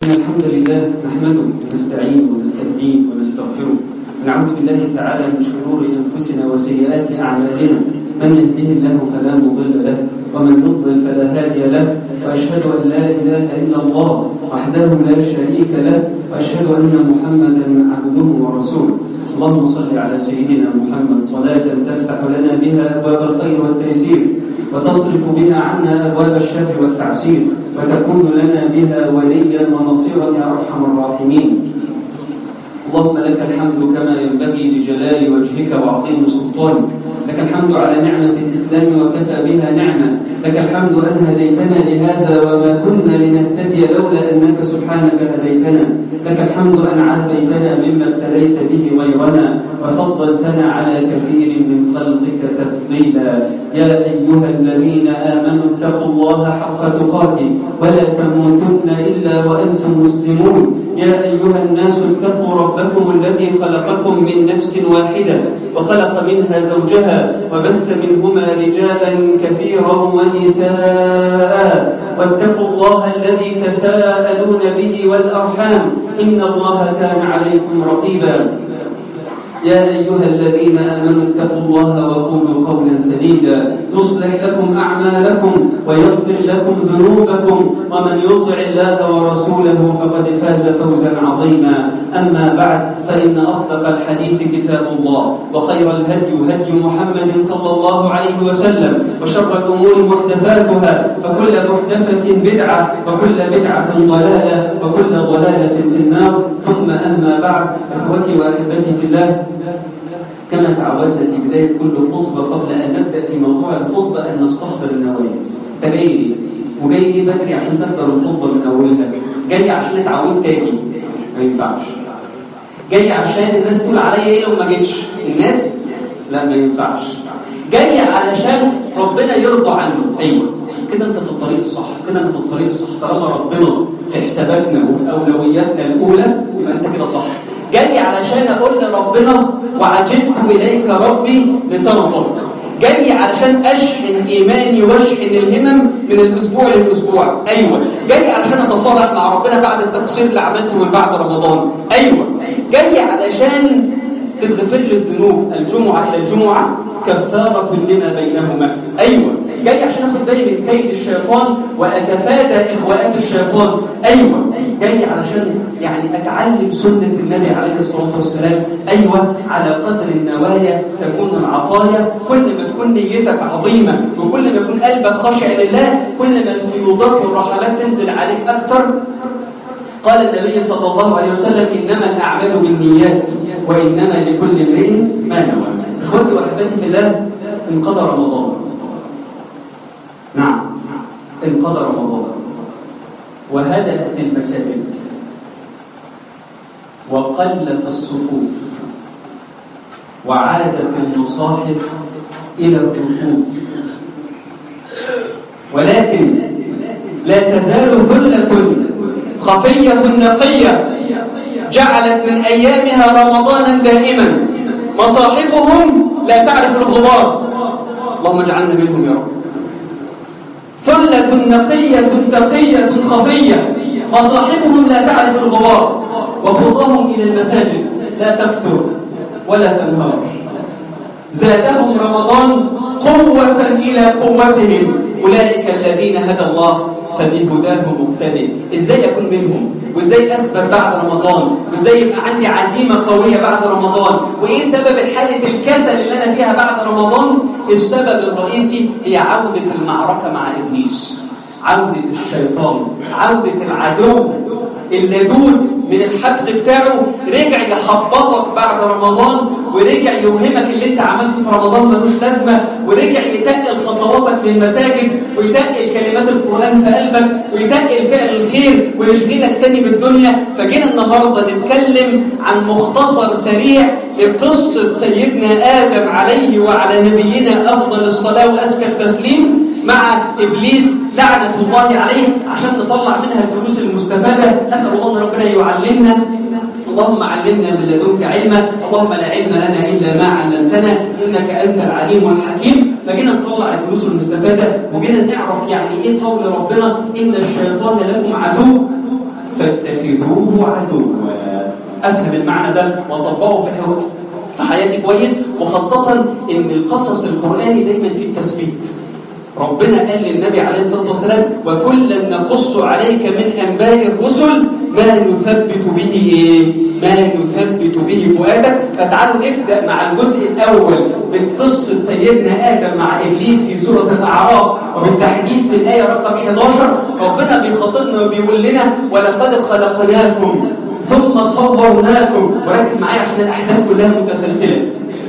إن الحمد لله نحمده ونستعينه ونستهديه ونستغفره ونعوذ بالله تعالى من شرور أنفسنا وسيئات أعمالنا من يهده الله فلا مضل له ومن يضلل فلا هادي له وأشهد أن لا إله إلا الله وحده لا شريك له وأشهد أن محمدا عبده ورسوله اللهم صل على سيدنا محمد صلاة تفتح لنا بها أبواب الخير والتيسير وتصرف بها عنا أبواب الشر والتعسير وتكون لنا بها وليا ونصيرا يا أرحم الراحمين اللهم لك الحمد كما ينبغي لجلال وجهك وعظيم سلطانك لك الحمد على نعمة الإسلام وكفى بها نعمة لك الحمد أن هديتنا لهذا وما كنا لنهتدي لولا أنك سبحانك هديتنا لك الحمد أن عافيتنا مما ابتليت به غيرنا وفضلتنا على كثير من خلقك تفضيلا يا أيها الذين آمنوا اتقوا الله حق تقاته ولا تموتن إلا وأنتم مسلمون يا أيها الناس اتقوا ربكم الذي خلقكم من نفس واحدة وخلق منها زوجها وبث منهما رجالا كثيرا ونساء واتقوا الله الذي تساءلون به والأرحام إن الله كان عليكم رقيبا يا أيها الذين آمنوا اتقوا الله وقولوا قولا سديدا يصلح لكم أعمالكم ويغفر لكم ذنوبكم ومن يطع الله ورسوله فقد فاز فوزا عظيما أما بعد فإن أصدق الحديث كتاب الله وخير الهدي هدي محمد صلى الله عليه وسلم وشر الأمور محدثاتها فكل محدثة بدعة وكل بدعة ضلالة وكل ضلالة في النار ثم أما بعد إخوتي وأحبتي في الله كما تعودنا في بداية كل خطبة قبل أن نبدأ في موضوع الخطبة أن نستحضر النوايا تجي لي وجاي لي بدري عشان تحضر الخطبة من أولها جاي عشان اتعودت تاني ما ينفعش جاي عشان الناس تقول عليا ايه لو ما جيتش الناس لا ما ينفعش جاي علشان ربنا يرضى عنه ايوه كده انت في الطريق الصح كده انت في الطريق الصح طالما ربنا في حساباتنا وفي اولوياتنا الاولى يبقى انت كده صح جاي علشان اقول لربنا وعجلت اليك ربي لترضى جاي علشان اشحن ايماني واشحن الهمم من الاسبوع للاسبوع ايوه جاي علشان اتصالح مع ربنا بعد التقصير اللي عملته من بعد رمضان ايوه جاي علشان تتغفر لي الذنوب الجمعه الى الجمعه كفاره لما بينهما ايوه جاي عشان اخد بالي من كيد الشيطان واتفادى اغواءات الشيطان ايوه جاي علشان يعني اتعلم سنه النبي عليه الصلاه والسلام ايوه على قدر النوايا تكون العطايا كل ما تكون نيتك عظيمه وكل ما يكون قلبك خاشع لله كل ما الفيوضات والرحمات تنزل عليك اكثر قال النبي صلى الله عليه وسلم انما الاعمال بالنيات وانما لكل امرئ ما نوى اخوتي واحبتي في الله انقضى رمضان نعم انقضى رمضان وهدأت المساجد وقلت الصفوف وعادت المصاحف إلى الركوب ولكن لا تزال ثلة خفية نقية جعلت من أيامها رمضانا دائما مصاحفهم لا تعرف الغبار اللهم اجعلنا منهم يا رب ثلة نقية تقية خفية مصاحبهم لا تعرف الغبار وخطاهم إلى المساجد لا تفتر ولا تنهار زادهم رمضان قوة إلى قوتهم أولئك الذين هدى الله فبهداه مقتدي ازاي اكون منهم وازاي اثبت بعد رمضان وازاي يبقى عندي عزيمه قويه بعد رمضان وايه سبب حاله الكسل اللي انا فيها بعد رمضان السبب الرئيسي هي عوده المعركه مع ابليس عودة الشيطان عودة العدو اللدود من الحبس بتاعه رجع يحبطك بعد رمضان ورجع يوهمك اللي انت عملته في رمضان ملوش لازمه ورجع يتقل خطواتك للمساجد ويتقل كلمات القران في قلبك ويتقل فعل الخير ويشغلك تاني بالدنيا فجينا النهارده نتكلم عن مختصر سريع لقصه سيدنا ادم عليه وعلى نبينا افضل الصلاه وازكى التسليم مع ابليس لعنه الله عليه عشان نطلع منها الدروس المستفاده نسال الله ان ربنا يعلمنا اللهم علمنا من لدنك علما اللهم لا علم لنا الا ما علمتنا انك انت العليم الحكيم فجينا نطلع الدروس المستفاده وجينا نعرف يعني ايه قول ربنا ان الشيطان لكم عدو فاتخذوه عدوا افهم المعنى ده واطبقه في حياتي في حياتي كويس وخاصة ان القصص القرآني دايما فيه التثبيت ربنا قال للنبي عليه الصلاة والسلام وكلا نقص عليك من أنباء الرسل ما نثبت به إيه؟ ما نثبت به فؤادك فتعالوا نبدأ مع الجزء الأول من قصة سيدنا آدم مع إبليس في سورة الأعراف وبالتحديد في الآية رقم 11 ربنا بيخاطبنا وبيقول لنا ولقد خلقناكم ثم صورناكم وركز معايا عشان الأحداث كلها متسلسلة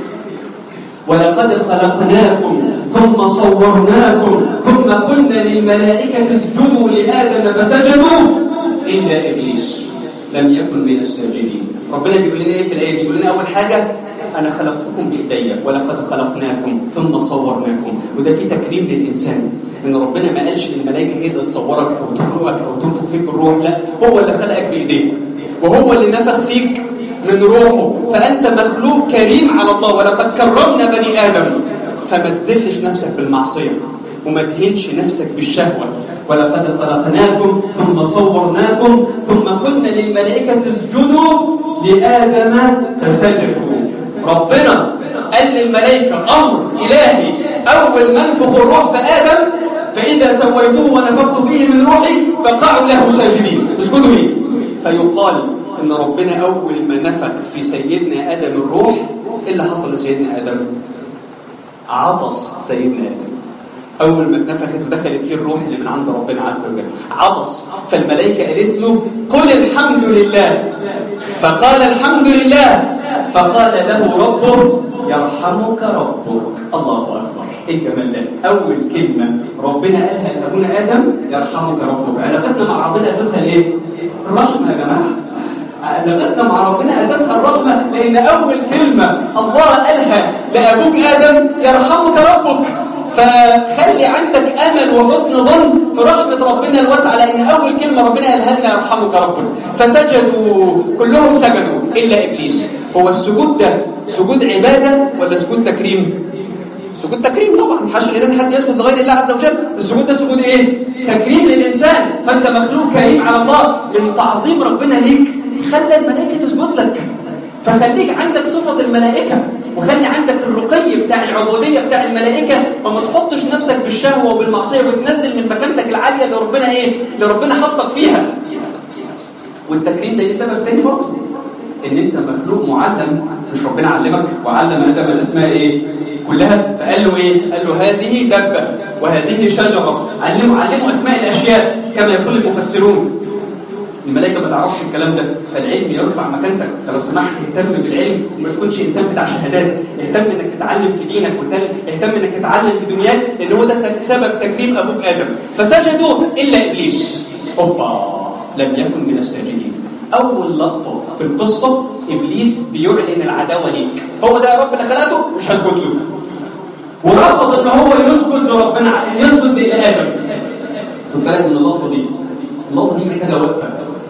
ولقد خلقناكم ثم صورناكم ثم قلنا للملائكة اسجدوا لآدم فسجدوا إلا إبليس لم يكن من الساجدين ربنا بيقول لنا إيه في الآية بيقول لنا أول حاجة أنا خلقتكم بإيديا ولقد خلقناكم ثم صورناكم وده في تكريم للإنسان إن ربنا ما قالش للملائكة هي اللي تصورك أو تخلقك أو تنفخ فيك الروح لا هو اللي خلقك بإيديه وهو اللي نفخ فيك من روحه فأنت مخلوق كريم على الله ولقد كرمنا بني آدم فما تذلش نفسك بالمعصية وما تهنش نفسك بالشهوة ولقد خلقناكم ثم صورناكم ثم قلنا للملائكة اسجدوا لآدم فسجدوا ربنا قال للملائكة أمر إلهي أول ما انفخ الروح في آدم فإذا سويته ونفخت فيه من روحي فقعوا له ساجدين اسجدوا لي فيقال ان ربنا اول ما نفخ في سيدنا ادم الروح ايه اللي حصل لسيدنا ادم عطس سيدنا ادم اول ما اتنفخت ودخلت فيه الروح اللي من عند ربنا عز وجل عطس فالملائكه قالت له قل الحمد لله فقال الحمد لله فقال له ربه يرحمك ربك الله اكبر ايه الجمال ده اول كلمه ربنا قالها لابونا ادم يرحمك ربك علاقتنا مع ربنا اساسها ايه الرحمه يا جماعه علاقتنا مع ربنا اساسها الرحمه لان اول كلمه الله قالها لابوك ادم يرحمك ربك فخلي عندك امل وحسن ظن في رحمه ربنا الواسعه لان اول كلمه ربنا قالها لنا يرحمك ربك فسجدوا كلهم سجدوا الا ابليس هو السجود ده سجود عباده ولا سجود تكريم سجود تكريم طبعا حش ان حد يسجد لغير الله عز وجل السجود ده سجود ايه تكريم للانسان فانت مخلوق كريم على الله من تعظيم ربنا ليك خلى الملائكه تسجد لك فخليك عندك صفة الملائكة وخلي عندك الرقي بتاع العبودية بتاع الملائكة وما تحطش نفسك بالشهوة وبالمعصية وتنزل من مكانتك العالية اللي ربنا ايه اللي ربنا حطك فيها والتكريم ده ليه سبب تاني برضه ان انت مخلوق معلم مش ربنا علمك وعلم ادم الاسماء ايه كلها فقال له ايه قال له هذه دبه وهذه شجره علموا علموا اسماء الاشياء كما يقول المفسرون الملائكه ما تعرفش الكلام ده فالعلم يرفع مكانتك فلو سمحت اهتم بالعلم وما تكونش انسان بتاع شهادات اهتم انك تتعلم في دينك واهتم انك تتعلم في دنياك لان هو ده سبب تكريم ابوك ادم فسجدوا الا ابليس اوبا لم يكن من الساجدين اول لقطه في القصه ابليس بيعلن العداوه ليك هو ده يا رب اللي خلقته مش هسجد له ورفض ان هو يسجد لربنا ان يسجد لادم خد بالك من اللقطه دي اللقطه دي محتاجه وقفه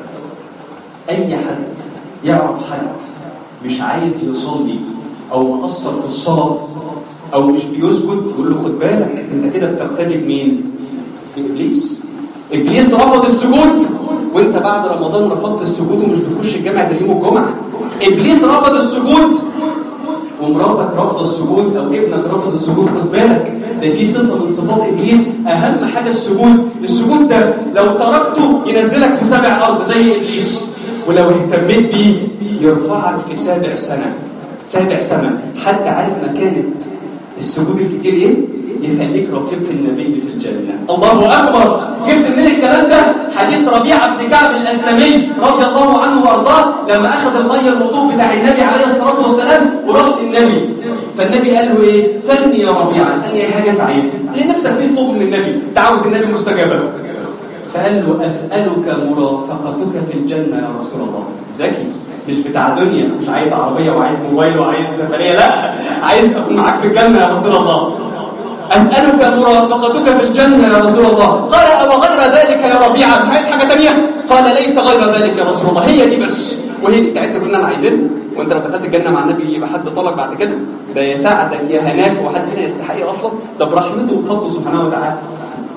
اي حد يعرف حد مش عايز يصلي او مقصر في الصلاه او مش بيسجد يقول له خد بالك انت كده بتقتدي بمين بابليس ابليس رفض السجود وانت بعد رمضان رفضت السجود ومش بتخش الجامع ده يوم الجمعه ابليس رفض السجود ومراتك رفض السجود او ابنك رفض السجود خد بالك ده في صفه من صفات ابليس اهم حاجه السجود السجود ده لو تركته ينزلك في سبع ارض زي ابليس ولو اهتميت بيه يرفعك في سابع سنه سابع سنه حتى عارف مكانه السجود الكتير ايه يخليك رفيق النبي في الجنة الله أكبر جبت منين الكلام ده حديث ربيعة بن كعب الأسلمي رضي الله عنه وأرضاه لما أخذ المية الوضوء بتاع النبي عليه الصلاة والسلام وراح النبي فالنبي قال له إيه سلني يا ربيعة سلني أي حاجة أنت عايزها ليه نفسك فيه طلب من النبي دعوة النبي مستجابة فقال له أسألك مرافقتك في الجنة يا رسول الله ذكي مش بتاع دنيا مش عايز عربية وعايز موبايل وعايز سفرية لا عايز أكون معاك في الجنة يا رسول الله أسألك مرافقتك في الجنة يا رسول الله قال أو غير ذلك يا ربيعة مش عايز حاجة تانية قال ليس غير ذلك يا رسول الله هي دي بس وهي دي بتاعتنا كلنا أنا عايزين وانت لو دخلت الجنة مع النبي يبقى حد طلق بعد كده ده يساعدك يا هناك وحد هنا يستحق أصلا ده برحمته وفضله سبحانه وتعالى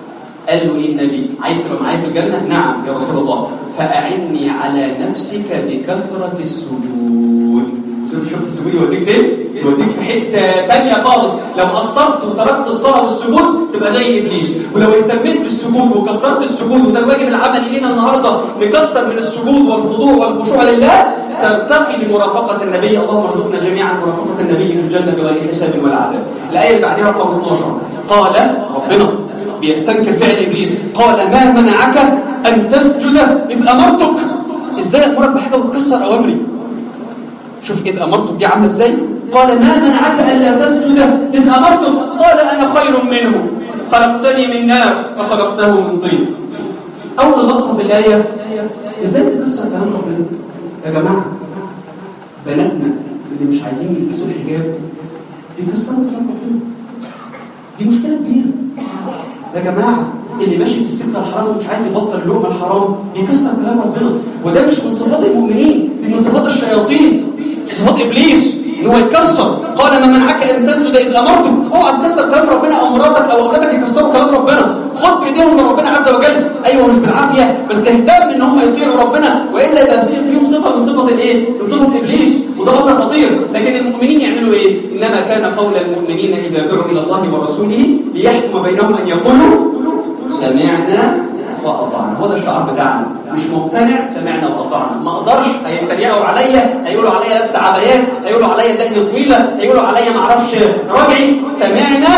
قال له ايه النبي عايز تبقى معايا في الجنه نعم يا رسول الله فاعني على نفسك بكثره السجود شوف شوف السجود يوديك فين يوديك في حته ثانيه خالص لو قصرت وتركت الصلاه والسجود تبقى زي ابليس ولو اهتميت بالسجود وكثرت السجود وده الواجب العملي لينا النهارده نكثر من السجود والخضوع والخشوع لله ترتقي لمرافقه النبي اللهم ارزقنا جميعا مرافقه النبي في الجنه بغير حساب ولا عذاب الايه اللي بعدها رقم 12 قال ربنا بيستنكر فعل ابليس قال ما منعك ان تسجد اذ امرتك ازاي امرك بحاجه وتكسر اوامري شوف إذ أمرتك دي عامله ازاي قال ما منعك ألا تسجد إذ أمرتك قال أنا خير منه خلقتني من نار وخلقته من طين أول لقطة في الآية ازاي تكسر كلام ربنا يا جماعة بناتنا اللي مش عايزين يلبسوا الحجاب بيكسروا كلام ربنا دي مشكلة كبيرة يا جماعة اللي ماشي في السكة الحرام ومش عايز يبطل اللقمة الحرام بيكسر كلام ربنا وده مش من صفات المؤمنين دي من صفات الشياطين صفات ابليس ان هو يتكسر قال ما منعك ان تسجد اذ امرتك اوعى تكسر كلام ربنا او مراتك او اولادك يكسروا كلام ربنا خد بايديهم من ربنا عز وجل ايوه مش بالعافيه بس اهتم ان هم يطيعوا ربنا والا يبقى فيهم صفه من صفه الايه من صفه ابليس وده امر خطير لكن المؤمنين يعملوا ايه انما كان قول المؤمنين اذا دعوا الى الله ورسوله ليحكم بينهم ان يقولوا سمعنا واطعنا هو ده الشعار بتاعنا مش مقتنع سمعنا واطعنا ما اقدرش هيتريقوا عليا هيقولوا عليا لابس عبايات هيقولوا عليا دقني طويله هيقولوا عليا ما اعرفش رجعي سمعنا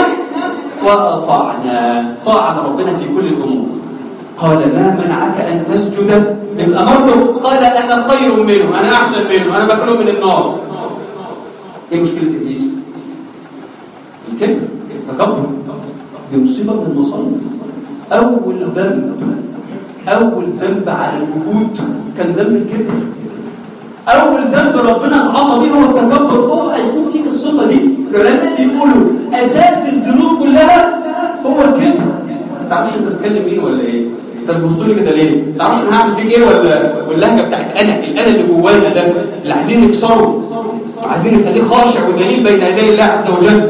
واطعنا طاعه ربنا في كل الامور قال ما منعك ان تسجد اذ امرته قال انا خير منه انا احسن منه انا مخلوق من النار ايه مشكله ابليس الكبر التكبر دي مصيبه من المصائب أول ذنب أول ذنب على الوجود كان ذنب الكبر أول ذنب ربنا اتعصى بيه هو التكبر اوعى يكون فيك الصفة دي العلماء بيقولوا أساس الذنوب كلها هو الكبر ما تعرفش أنت بتتكلم مين ولا إيه؟ أنت بتبص لي كده ليه؟ ما تعرفش أنا هعمل فيك إيه ولا واللهجة بتاعت أنا الأنا اللي جوانا ده اللي عايزين نكسره عايزين نخليه خاشع ودليل بين يدي الله عز وجل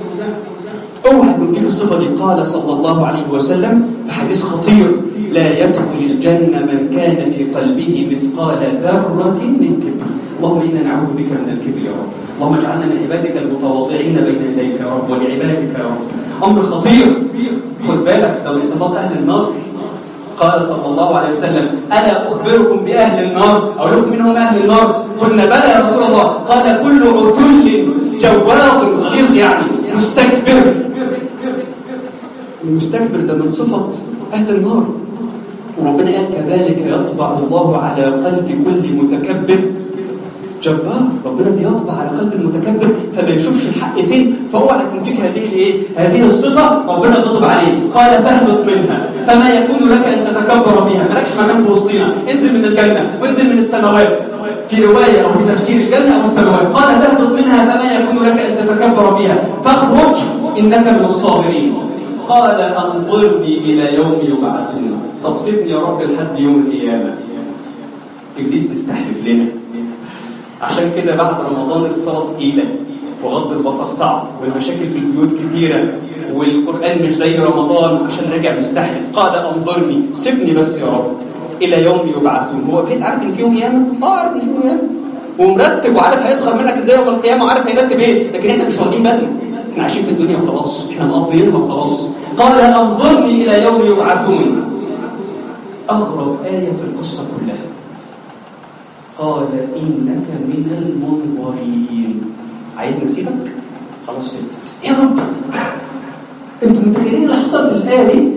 اوعى يكون فيك الصفه دي قال صلى الله عليه وسلم في حديث خطير لا يدخل الجنه من كان في قلبه مثقال ذره من كبر اللهم انا نعوذ بك من الكبر يا رب اللهم اجعلنا من عبادك المتواضعين بين يديك يا رب ولعبادك يا رب امر خطير خد بالك ده من صفات اهل النار قال صلى الله عليه وسلم ألا أخبركم بأهل النار أو لكم منهم أهل النار قلنا بلى يا رسول الله قال كل عتل جواظ غيظ يعني مستكبر المستكبر ده من صفة أهل النار وربنا قال كذلك يطبع الله على قلب كل متكبر جبار ربنا بيطبع على قلب المتكبر فما يشوفش الحق فين فاوعى يكون فيك هذه الايه هذه الصفه ربنا غضب عليه قال فاهبط منها فما يكون لك ان تتكبر فيها مالكش مكان في وسطنا انزل من الجنه وانزل من السماوات في روايه او في تفسير الجنه او السماوات قال تهبط منها فما يكون لك ان تتكبر فيها فاخرج انك من الصابرين قال انظرني الى يوم يبعثون طب سيبني يا رب لحد يوم القيامه ابليس تستحلف لنا عشان كده بعد رمضان الصلاة تقيلة وغض البصر صعب والمشاكل في البيوت كتيرة والقرآن مش زي رمضان عشان رجع مستحيل قال أنظرني سيبني بس يا رب إلى يوم يبعثون هو بيس عارف إن فيهم قيامة؟ آه عارف إن فيهم قيامة ومرتب وعارف هيسخر منك ازاي يوم القيامة وعارف هيرتب ايه لكن احنا مش واخدين بالنا احنا عايشين في الدنيا وخلاص احنا مقضيينها وخلاص قال أنظرني إلى يوم يبعثون أغرب آية في القصة كلها قال إنك من المنظرين عايز نسيبك خلاص سيبك يا رب انتوا متخيلين اللي حصل في الآية دي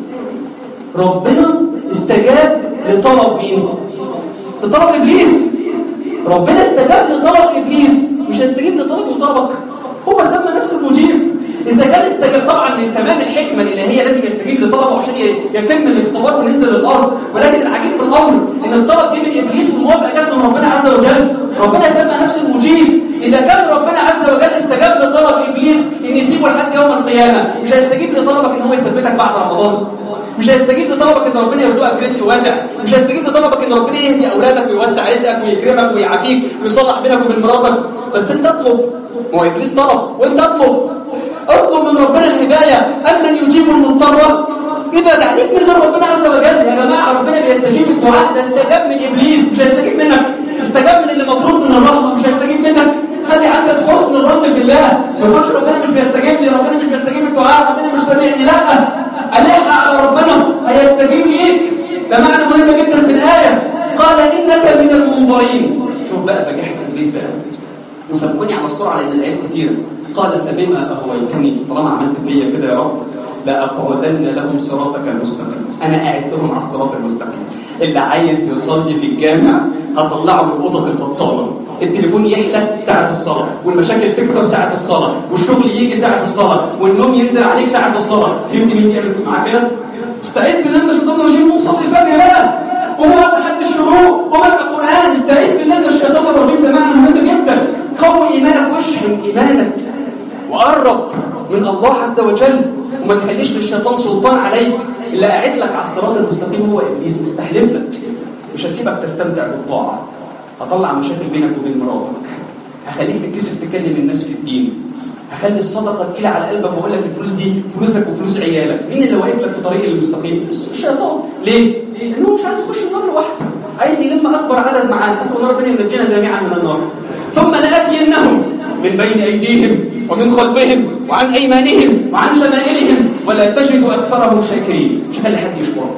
ربنا استجاب لطلب مين لطلب إبليس ربنا استجاب لطلب إبليس مش هيستجيب لطلب وطلبك هو سمى نفسه المجيب إذا كان استجاب طبعا من تمام الحكمة الإلهية لازم يستجيب لطلبه عشان يتم الاختبار وننزل الأرض ولكن العجيب في الأمر إن الطلب جه من إبليس والموافقة جت من ربنا عز وجل ربنا سمى نفسه المجيب إذا كان ربنا عز وجل استجاب لطلب إبليس إن يسيبه لحد يوم القيامة مش هيستجيب لطلبك إن هو يثبتك بعد رمضان مش هيستجيب لطلبك ان ربنا يرزقك رزق واسع مش هيستجيب لطلبك ان ربنا يهدي اولادك ويوسع رزقك ويكرمك ويعافيك ويصلح بينك وبين مراتك بس انت اطلب ما هو ابليس طلب وانت اطلب اطلب من ربنا الهدايه ان من يجيب المضطر يبعد عليك من غير ربنا عز وجل يا جماعه ربنا بيستجيب الدعاء ده استجاب من ابليس مش هيستجيب منك استجاب من اللي مطلوب من الرحمه مش هيستجيب منك خلي عندك حسن الظن بالله ما تقولش ربنا مش بيستجيب لي ربنا مش بيستجيب الدعاء ربنا مش سامعني لا ألح على ربنا هيستجيب ليك ده معنى مهم جدا في الآية قال إنك من المنظرين شوف بقى بجحت إبليس بقى وسبقوني على السرعة لأن الآيات كتيرة قال فبما أغويتني طالما عملت فيا كده يا رب لأقعدن لهم صراطك المستقيم أنا قاعدتهم على الصراط المستقيم اللي عايز يصلي في الجامع هطلعه من أوضة الفصالة التليفون يحلى ساعة الصلاة والمشاكل تكتر ساعة الصلاة والشغل يجي ساعة الصلاة والنوم ينزل عليك ساعة الصلاة فهمت مين يعمل معاه كده؟ استعيذ بالله من الشيطان الرجيم وصلي الفجر بقى وهو لحد الشروق ومسك القرآن استعيذ بالله من الشيطان الرجيم ده معنى مهم جدا قوي إيمانك واشحن إيمانك وقرب من الله عز وجل وما تخليش للشيطان سلطان عليك اللي قاعد لك على الصراط المستقيم هو ابليس مستحلف لك مش هسيبك تستمتع بالطاعه هطلع مشاكل بينك وبين مراتك هخليك تتكسف تكلم الناس في الدين هخلي الصدقه تقيله على قلبك واقول لك الفلوس دي فلوسك وفلوس عيالك مين اللي واقف لك في طريق المستقيم الشيطان ليه لانه مش عايز يخش النار لوحده عايز يلم اكبر عدد معاه اسال ربنا ينجينا جميعا من النار ثم لاتينهم من بين ايديهم ومن خلفهم وعن ايمانهم وعن شمائلهم ولا تجد اكثرهم شاكرين مش خلي حد يشكرك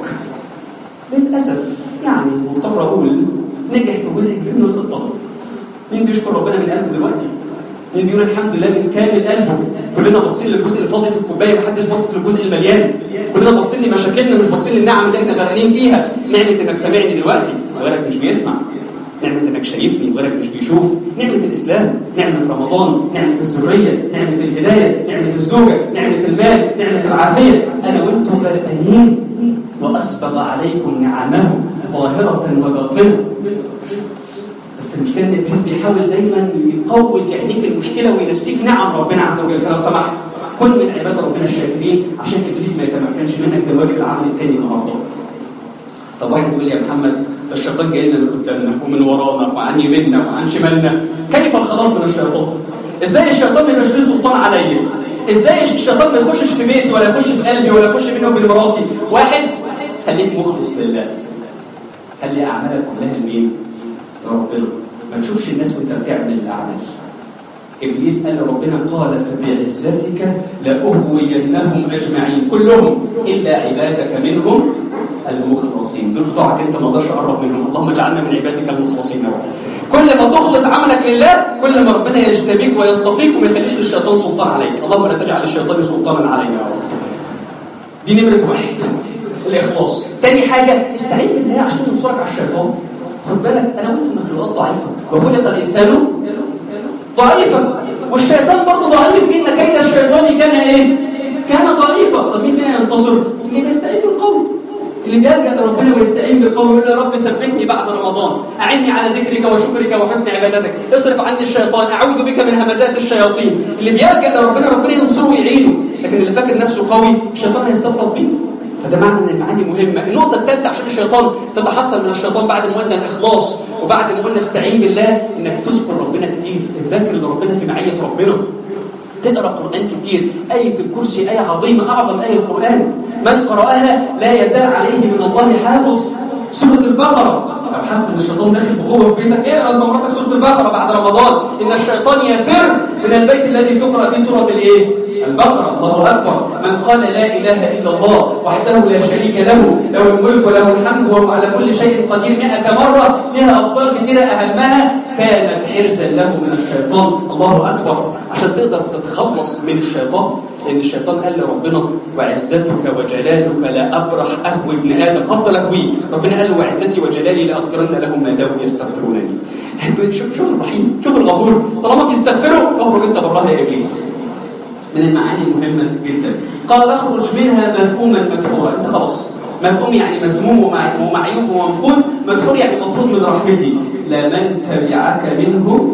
للاسف يعني مضطر اقول نجح في جزء كبير من الخطه مين بيشكر ربنا من قلبه دلوقتي مين بيقول الحمد لله من كامل قلبه كلنا باصين للجزء الفاضي في الكوبايه محدش باصص للجزء المليان كلنا باصين لمشاكلنا مش باصين للنعم اللي احنا غرقانين فيها نعمه انك سامعني دلوقتي وغيرك مش بيسمع نعمة انك شايفني وغيرك مش بيشوف نعمة الاسلام نعمة رمضان نعمة الذرية نعمة الهداية نعمة الزوجة نعمة المال نعمة العافية انا وانتم غرقانين واسبغ عليكم نعمه ظاهرة وباطنة بس المشكلة ان ابليس بيحاول دايما يقوي يعنيك المشكلة وينسيك نعم ربنا عز وجل فلو سمحت كن من عباد ربنا الشاكرين عشان ابليس ما يتمكنش منك ده الواجب العمل الثاني النهارده طب واحد يقول لي يا محمد ده الشيطان جاي لنا من قدامنا ومن ورانا وعن يميننا وعن شمالنا كيف الخلاص من الشيطان ازاي الشيطان ما يبقاش له سلطان عليا ازاي الشيطان ما يخشش في بيتي ولا يخش في قلبي ولا يخش بيني وبين مراتي واحد خليك مخلص لله خلي اعمالك كلها لمين لربنا ما تشوفش الناس وانت بتعمل الاعمال ابليس قال لربنا قال فبعزتك لاغوينهم اجمعين كلهم الا عبادك منهم المخلصين دول بتوعك انت ما تقدرش تقرب منهم اللهم اجعلنا من عبادك المخلصين يا رب كل ما تخلص عملك لله كل ما ربنا يجتبيك ويصطفيك وما يخليش للشيطان سلطان عليك اللهم لا تجعل الشيطان سلطانا علينا يا رب دي نمره واحد الاخلاص تاني حاجه استعين بالله عشان ينصرك على الشيطان خد بالك انا وانت مخلوقات ضعيفه وخلق الانسان ضعيفا والشيطان برضه ضعيف ان كيد الشيطان كان ايه كان ضعيفا طب مين فينا ينتصر اللي بيستعين بالقول اللي بيلجأ لربنا ويستعين بالقول ويقول يا رب ثبتني بعد رمضان أعني على ذكرك وشكرك وحسن عبادتك اصرف عني الشيطان أعوذ بك من همزات الشياطين اللي بيلجأ لربنا ربنا ينصره ويعينه لكن اللي فاكر نفسه قوي الشيطان هيستفرد بيه فده معنى ان المعاني مهمه النقطه الثالثه عشان الشيطان تتحصن من الشيطان بعد ما قلنا الاخلاص وبعد ما قلنا استعين بالله انك تذكر ربنا كتير الذكر لربنا في معيه ربنا تقرا قران كتير ايه الكرسي ايه عظيمه اعظم ايه القران من قراها لا يزال عليه من الله حافظ سوره البقره لو حاسس ان الشيطان داخل بقوه في بيتك اقرا انت مراتك سوره البقره بعد رمضان ان الشيطان يفر من البيت الذي تقرا فيه سوره الايه البقرة الله أكبر من قال لا إله إلا الله وحده لا شريك له له الملك وله الحمد وهو على كل شيء قدير مئة مرة لها أبطال كثيرة أهمها كانت حرزا له من الشيطان الله أكبر عشان تقدر تتخلص من الشيطان لأن الشيطان قال لربنا وعزتك وجلالك لا أبرح أهوي ابن آدم أفضل أهوي ربنا قال له وعزتي وجلالي لأغفرن لهم ما داموا يستغفرونني شوف شوف الرحيم شوف الغفور طالما بيستغفروا اخرج انت براها يا ابليس من المعاني المهمة جدا قال اخرج منها مذموما مدحورا انت خلاص مفهوم يعني مذموم ومعيوب ومنقود مدحور يعني مطرود من رحمتي لمن تبعك منه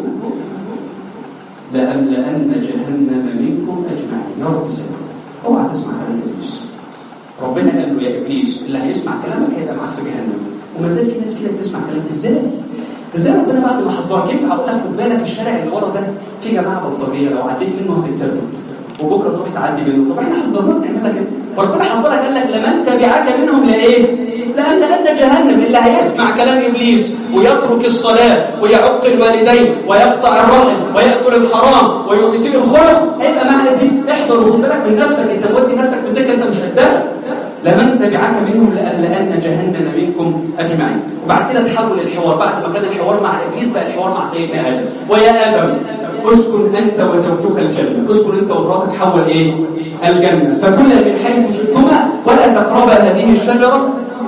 لأملأن جهنم منكم أجمعين يا رب سلام اوعى تسمع كلام ابليس ربنا قال له يا ابليس اللي هيسمع كلامك هيبقى معاك في جهنم وما زال في ناس كده بتسمع كلامك ازاي؟ ازاي ربنا بعد ما حذرك ينفع اقول لك خد بالك الشارع اللي ورا ده في جماعه بلطجيه لو عديت منه هتتثبت وبكره تروح تعدي منه طب احنا حذرناك نعملها كده وربنا حذرك قال لك لمن تبعك منهم لايه؟ لأملأن جهنم اللي هيسمع كلام ابليس ويترك الصلاه ويعق الوالدين ويقطع الرحم وياكل الحرام ويسيء الخلق هيبقى مع ابليس احذر وخد بالك من نفسك انت مودي نفسك في سكه انت مش قدها لمن تبعك منهم لأملأن جهنم منكم أجمعين وبعد كده تحول الحوار بعد ما كان الحوار مع إبليس بقى الحوار مع سيدنا آدم ويا آدم اسكن أنت وزوجك الجنة اسكن أنت ومراتك حول إيه؟ الجنة فكلا من حيث شئتما ولا تقربا هذه الشجرة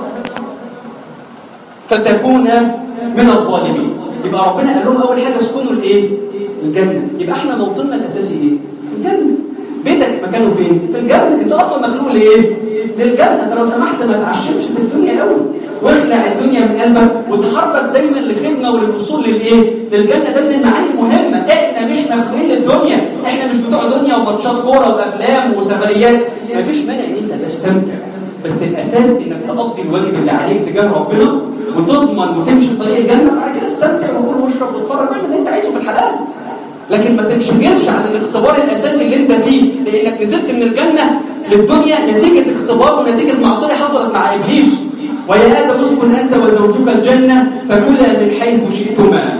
فتكون من الظالمين يبقى ربنا قال لهم أول حاجة اسكنوا الإيه؟ الجنة يبقى احنا موطننا الأساسي إيه؟ الجنة بيتك مكانه فين؟ في الجنة انت اصلا مخلوق لايه؟ للجنة انت لو سمحت ما تعشمش في الدنيا قوي واخلع الدنيا من قلبك وتحرك دايما لخدمة وللوصول للايه؟ للجنة ده من المعاني المهمة احنا مش مخلوقين للدنيا احنا مش بتوع دنيا وماتشات كورة وافلام وسفريات مفيش مانع ان انت تستمتع بس الاساس انك تقضي الواجب اللي عليك تجاه ربنا وتضمن وتمشي في طريق الجنة بعد كده تستمتع وكل واشرب وتتفرج واعمل اللي انت عايزه في الحلال لكن ما تنشغلش عن الاختبار الاساسي اللي انت فيه لانك نزلت من الجنه للدنيا نتيجه اختبار ونتيجه معصيه حصلت مع ابليس ويا ادم اسكن انت وزوجك الجنه فكلا من حيث شئتما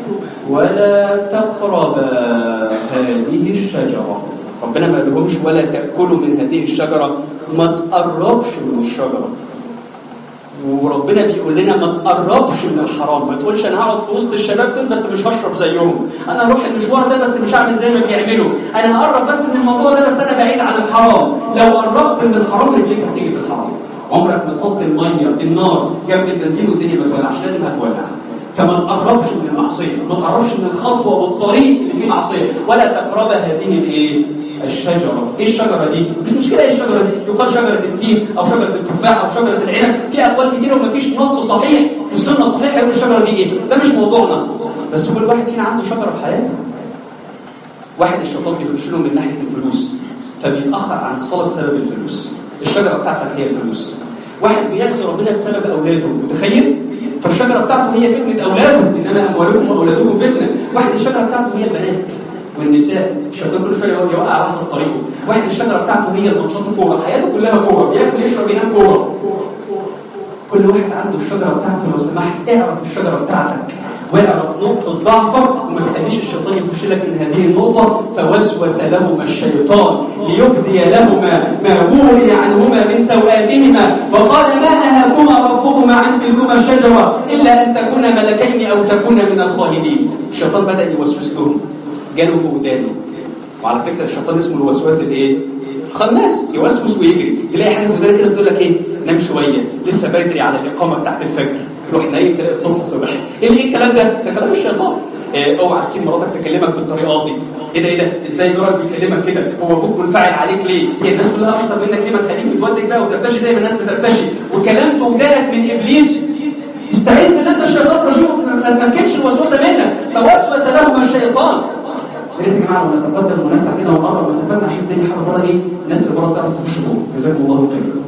ولا تقربا هذه الشجره ربنا ما قالهمش ولا تاكلوا من هذه الشجره ما تقربش من الشجره وربنا بيقول لنا ما تقربش من الحرام ما تقولش انا هقعد في وسط الشباب دول بس مش هشرب زيهم انا هروح المشوار ده بس مش هعمل زي ما بيعملوا انا هقرب بس من الموضوع ده بس انا بعيد عن الحرام لو قربت من الحرام رجليك هتيجي في الحرام عمرك ما تحط الميه النار جنب البنزين والدنيا ما تولعش لازم هتولع فما تقربش من المعصيه ما تقربش من الخطوه والطريق اللي فيه معصيه ولا تقرب هذه الايه الشجرة ايه الشجرة دي؟ مش مشكلة ايه الشجرة دي؟ يقال شجرة التين او شجرة التفاح او شجرة العنب في اقوال كتيرة ومفيش نص صحيح في السنة صحيح يقول الشجرة دي ايه؟ ده مش موضوعنا بس كل واحد فينا عنده شجرة في حياته واحد الشيطان بيخش له من ناحية الفلوس فبيتأخر عن الصلاة بسبب الفلوس الشجرة بتاعتك هي الفلوس واحد بيعصي ربنا بسبب اولاده متخيل؟ فالشجرة بتاعته هي فتنة اولاده انما اموالكم واولادكم فتنة واحد الشجرة بتاعته هي البنات والنساء الشيطان كل شويه يقعد يوقع واحده في طريقه واحد الشجره بتاعته هي الماتشات الكوره حياته كلها كوره بياكل يشرب ينام كوره كل واحد عنده الشجره بتاعته لو سمحت اعرف الشجره بتاعتك واعرف نقطة ضعفك وما تخليش الشيطان يخش لك من هذه النقطة فوسوس لهما الشيطان ليبدي لهما ما وري عنهما من سوآتهما وقال ما نهاكما ربكما عن تلكما الشجرة إلا أن تكونا ملكين أو تكونا من الخالدين الشيطان بدأ يوسوس لهم جاله في ودانه وعلى فكره الشيطان اسمه الوسواس الايه خناس يوسوس ويجري تلاقي حاجه في ودانك كده بتقول لك ايه نام شويه لسه بدري على الاقامه بتاعت الفجر تروح نايم تلاقي الصبح صبح ايه ايه الكلام ده ده كلام الشيطان إيه اوعى تسيب مراتك تكلمك بالطريقه دي ايه ده ايه ده ازاي جارك بيكلمك كده هو ابوك منفعل عليك ليه هي الناس كلها اشطر منك ليه ما تخليك متودك بقى وترتشي زي ما الناس بترتشي وكلام في ودانك من ابليس استعيذ بالله انت الشيطان رجيم ما تمكنش الوسوسه منك فوسوس لهما الشيطان يا ريت يا جماعه ونتقدم ونسعى كده ونقرب مسافاتنا عشان تاني حاجه بره ايه الناس اللي بره تعرف تخش جوه جزاكم الله خيرا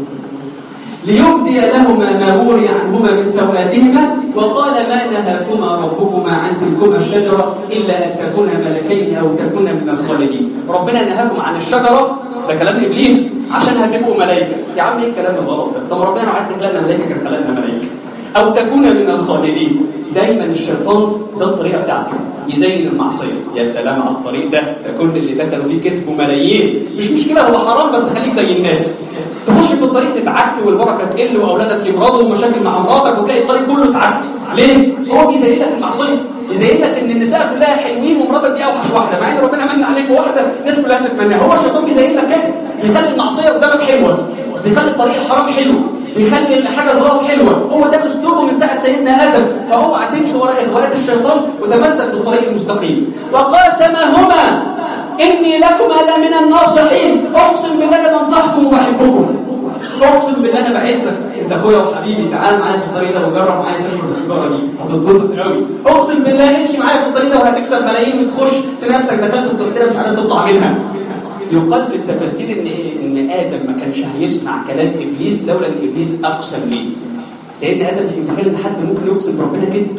ليبدي لهما ما وري عنهما من سوآتهما وقال ما نهاكما ربكما عن تلكما الشجرة إلا أن تكونا ملكين أو تكونا من الخالدين ربنا نهاكم عن الشجرة ده كلام إبليس عشان هتبقوا ملائكة يا عم إيه الكلام الغلط ده طب ربنا لو عايز يخلقنا ملائكة كان خلقنا ملائكة أو تكون من الخالدين دايما الشيطان ده الطريقة بتاعته يزين المعصية يا سلام على الطريق ده ده كل اللي دخلوا فيه كسبوا ملايين مش مشكلة هو حرام بس خليك زي الناس تخش في الطريق تتعك والبركة تقل وأولادك يمرضوا ومشاكل مع مراتك وتلاقي الطريق كله اتعك ليه؟ هو بيزين لك المعصية يزين لك ان النساء كلها حلوين ومراتك دي اوحش واحده مع ان ربنا من عليك بواحده الناس كلها تتمناها هو الشيطان بيزين لك كده بيخلي المعصيه قدامك حلوه بيخلي الطريق الحرام حلو بيخلي الحاجه الغلط حلوه هو ده اسلوبه من ساعه سيدنا ادم فاوعى تمشي وراء اغواءات الشيطان وتمسك بالطريق المستقيم وقاسمهما اني لكما لمن الناصحين اقسم بالله انا بنصحكم وبحبكم اقسم بالله انا بعزك انت اخويا وحبيبي تعال معايا في الطريق ده وجرب معايا تشرب السيجاره دي هتتبسط قوي اقسم بالله امشي معايا في الطريق ده وهتكسب ملايين وتخش تنافسك دخلت التفسير مش عارف تطلع منها يقال في التفاسير ان ان ادم ما كانش هيسمع كلام ابليس لولا ان ابليس اقسم ليه سيدنا ادم مش متخيل ان حد ممكن يقسم بربنا كده